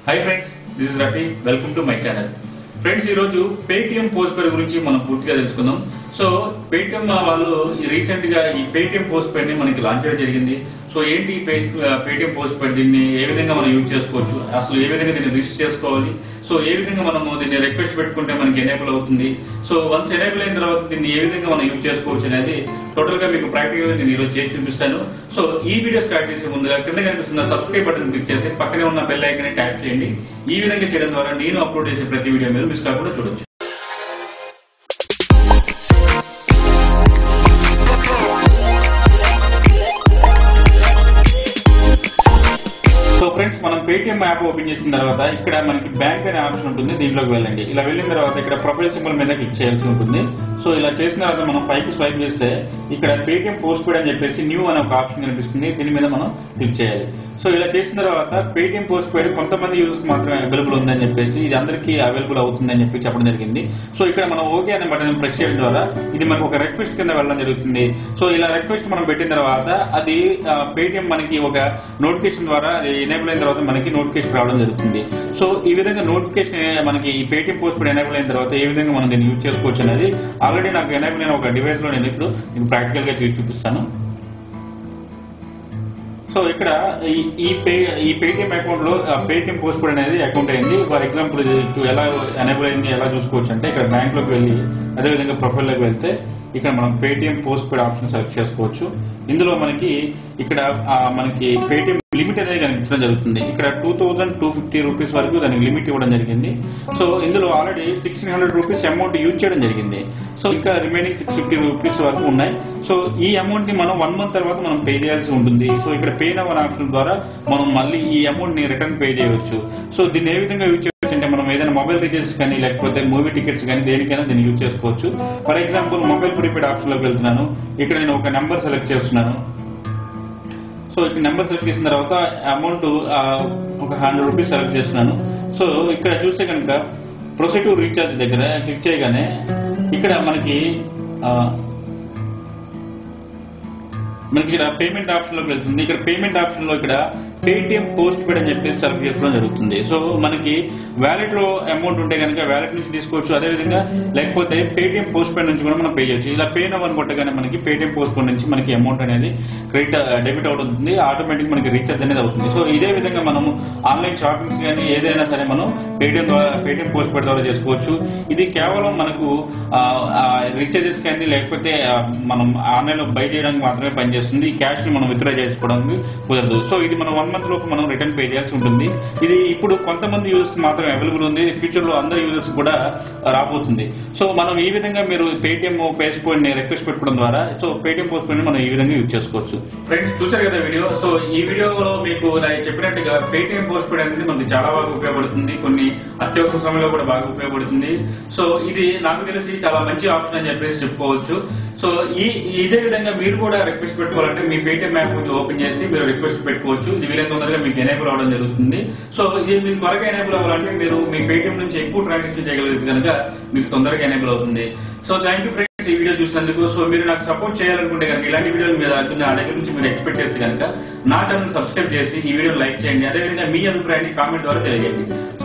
hi friends this is Rafi welcome to my channel friends ఈ రోజు Paytm post పేడ్ గురించి మనం పూర్తిగా తెలుసుకుందాం సో పేటిఎం వాళ్ళు రీసెంట్ గా ఈ పేటిఎం పోస్ట్ పేడ్ ని మనకి లాంచ్ చేయడం జరిగింది సో ఏంటి ఈ పేటిఎం పోస్ట్ పేడ్ దీన్ని ఏ విధంగా మనం యూజ్ చేసుకోవచ్చు అసలు ఏ విధంగా దీన్ని రిజిస్టర్ చేసుకోవాలి సో ఏ విధంగా మనము దీన్ని రిక్వెస్ట్ పెట్టుకుంటే మనకి ఎనేబుల్ అవుతుంది సో వన్స్ ఎనేబుల్ అయిన తర్వాత దీన్ని ఏ విధంగా మనం యూజ్ చేసుకోవచ్చు అనేది టోటల్ గా మీకు ప్రాక్టికల్ గా నేను ఈరోజు చేసి చూపిస్తాను సో ఈ వీడియో స్టార్ట్ చేసే ముందుగా కింద కనిపిస్తున్న సబ్స్క్రైబ్ బటన్ క్లిక్ చేసి పక్కనే ఉన్న బెల్ ఐకన్ ట్యాప్ చేయండి ఈ విధంగా చేయడం ద్వారా నేను అప్లోడ్ చేసే ప్రతి వీడియో మీరు మిస్ కాకుండా చూడొచ్చు సో ఫ్రెండ్స్ మనం పేటిఎం యాప్ ఓపెన్ చేసిన తర్వాత ఇక్కడ మనకి బ్యాంక్ అనే ఆప్షన్ ఉంటుంది దీంట్లోకి వెళ్ళండి ఇలా వెళ్ళిన తర్వాత ఇక్కడ ప్రొఫైల్ సింబల్ మీద క్లిక్ చేయాల్సి ఉంటుంది సో ఇలా చేసిన తర్వాత మనం పైకి స్వైప్ చేస్తే ఇక్కడ పేటిఎం పోస్ట్ పేడ్ అని చెప్పేసి న్యూ అనే ఒక ఆప్షన్ కనిపిస్తుంది దీని మీద మనం క్లిక్ చేయాలి సో ఇలా చేసిన తర్వాత పేటిఎం పోస్ట్ పేడ్ కొంతమంది యూజర్స్ మాత్రమే అవైలబుల్ ఉందని చెప్పేసి ఇది అందరికీ అవైలబుల్ అవుతుందని చెప్పి చెప్పడం జరిగింది సో ఇక్కడ మనం ఓకే అనే బటన్ ప్రెస్ చేయడం ద్వారా ఇది మనకు ఒక రిక్వెస్ట్ కింద వెళ్ళడం జరుగుతుంది సో ఇలా రిక్వెస్ట్ మనం పెట్టిన తర్వాత అది పేటిఎం మనకి ఒక నోటిఫికేషన్ ద్వారా అది ఎనేబుల్ అయిన తర్వాత మనకి నోటిఫికేషన్ రావడం జరుగుతుంది సో ఈ విధంగా నోటిఫికేషన్ మనకి ఈ పేటిఎం పోస్ట్ పేడ్ ఎనేబుల్ అయిన తర్వాత ఏ విధంగా మనం దీన్ని యూజ్ చేసుకోవచ్చు అనేది ఆల్రెడీ నాకు ఎనేబుల్ అయిన ఒక డివైస్ లో నేను ఇప్పుడు మీకు ప్రాక్టికల్ గా చేసి చూపిస్తాను సో ఇక్కడ ఈ ఈ పే ఈ పేటిఎం అకౌంట్ లో పేటిఎం పోస్ట్ పేడ్ అనేది అకౌంట్ అయింది ఫర్ ఎగ్జాంపుల్ ఇది చూ- ఎలా ఎనేబుల్ అయింది ఎలా చూసుకోవచ్చు అంటే ఇక్కడ బ్యాంక్ లోకి వెళ్ళి అదే విధంగా ప్రొఫైల్ లోకి వెళ్తే ఇక్కడ మనం Paytm postpaid option select చేసుకోవచ్చు ఇందులో మనకి ఇక్కడ ఆ, మనకి పేటిఎం లిమిట్ అనేది కనిపించడం జరుగుతుంది ఇక్కడ two thousand two fifty rupees వరకు దానికి లిమిట్ ఇవ్వడం జరిగింది సో ఇందులో already sixteen hundred rupees amount use చేయడం జరిగింది సో ఇంకా రిమైనింగ్ సిక్స్ ఫిఫ్టీ రూపీస్ వరకు ఉన్నాయి సో ఈ అమౌంట్ ని మనం వన్ మంత్ తర్వాత మనం పే చేయాల్సి ఉంటుంది సో ఇక్కడ పే నవ్ అనే ఆప్షన్ ద్వారా మనం మళ్ళీ ఈ అమౌంట్ ని రిటర్న్ పే చేయవచ్చు సో దీన్ని ఏ విధంగా యూజ్ చేయవచ్చు అంటే మనం ఏదైనా మొబైల్ రీచార్జ్ కానీ లేకపోతే మూవీ టికెట్స్ కానీ దేనికైనా దీన్ని యూజ్ చేసుకోవచ్చు for example mobile prepaid option లోకి వెళ్తున్నాను ఇక్కడ నేను ఒక నెంబర్ సెలెక్ట్ చేస్తున్నాను సో ఇక్కడ నెంబర్ సెలెక్ట్ చేసిన తర్వాత అమౌంట్ ఒక హండ్రెడ్ రూపీస్ సెలెక్ట్ చేస్తున్నాను సో ఇక్కడ చూస్తే కనుక ప్రొసెటివ్ రీఛార్జ్ దగ్గర క్లిక్ చేయగానే ఇక్కడ మనకి ఆ, మనకి ఇక్కడ పేమెంట్ ఆప్షన్ లోకి వెళ్తుంది ఇక్కడ పేమెంట్ ఆప్షన్ లో ఇక్కడ పేటిఎం పోస్ట్ పేడ్ అని చెప్పేసి సెలెక్ట్ చేసుకోవడం జరుగుతుంది సో మనకి వ్యాలెట్ లో అమౌంట్ ఉంటే కనుక వ్యాలెట్ నుంచి తీసుకోవచ్చు అదే విధంగా లేకపోతే పేటిఎం పోస్ట్ పేడ్ నుంచి కూడా మనం పే చేయొచ్చు ఇలా పే నవ్ కొట్టగానే మనకి పేటిఎం పోస్ట్ పేడ్ నుంచి మనకి అమౌంట్ అనేది క్రెడిట్ డెబిట్ అవుతుంది ఆటోమేటిక్ మనకి రీఛార్జ్ అనేది అవుతుంది సో ఇదే విధంగా మనము ఆన్లైన్ షాపింగ్స్ కానీ ఏదైనా సరే మనం పేటిఎం ద్వారా పేటిఎం పోస్ట్ పేడ్ ద్వారా చేసుకోవచ్చు ఇది కేవలం మనకు రీఛార్జెస్ కానీ లేకపోతే ఆ, మనం ఆన్లైన్ లో బై చేయడానికి మాత్రమే పనిచేస్తుంది ఈ క్యాష్ ని మనం విత్డ్రా చేసుకోవడానికి కుదరదు సో ఇది మనం వన్ మంత్ లోపు మనం రిటర్న్ పే చేయాల్సి ఉంటుంది ఇది ఇప్పుడు కొంతమంది యూజర్స్ మాత్రమే అవైలబుల్ ఉంది ఫ్యూచర్ లో అందరి యూజర్స్ కూడా రాబోతుంది సో మనం ఈ విధంగా మీరు పేటిఎం పోస్ట్ పేడ్ ని రిక్వెస్ట్ పెట్టుకోవడం ద్వారా సో పేటిఎం పోస్ట్ పేడ్ ని మనం ఈ విధంగా యూజ్ చేసుకోవచ్చు ఫ్రెండ్స్ చూసారు కదా వీడియో సో ఈ వీడియోలో మీకు నేను చెప్పినట్టుగా పేటిఎం పోస్ట్ పేడ్ అనేది మనకి చాలా బాగా ఉపయోగపడుతుంది కొన్ని అత్యవసర సమయంలో కూడా బాగా ఉపయోగపడుతుంది సో ఇది నాకు తెలిసి చాలా మంచి ఆప్షన్ అని చెప్పేసి చెప్పుకోవచ్చు సో ఈ ఇదే విధంగా మీరు కూడా రిక్వెస్ట్ పెట్టుకోవాలంటే మీ పేటిఎం యాప్ ఓపెన్ చేసి మీరు రిక్వెస్ట్ పెట్టుకోవచ్చు ఇది వీలైన తొందరగా మీకు ఎనేబుల్ అవడం జరుగుతుంది సో ఇది మీకు త్వరగా ఎనేబుల్ అవ్వాలంటే మీరు మీ పేటిఎం నుంచి ఎక్కువ ట్రాన్సాక్షన్ చేయగలిగితే కనుక మీకు తొందరగా ఎనేబుల్ అవుతుంది సో థ్యాంక్ యూ ఫ్రెండ్స్ ఈ వీడియో చూసినందుకు సో మీరు నాకు సపోర్ట్ చేయాలనుకుంటే కనుక ఇలాంటి వీడియోలు మీద నా దగ్గర నుంచి మీరు ఎక్స్పెక్ట్ చేస్తే కనుక నా ఛానల్ సబ్స్క్రైబ్ చేసి ఈ వీడియో లైక్ చేయండి అదేవిధంగా మీ అభిప్రాయాన్ని కామెంట్ ద్వారా తెలియజేయండి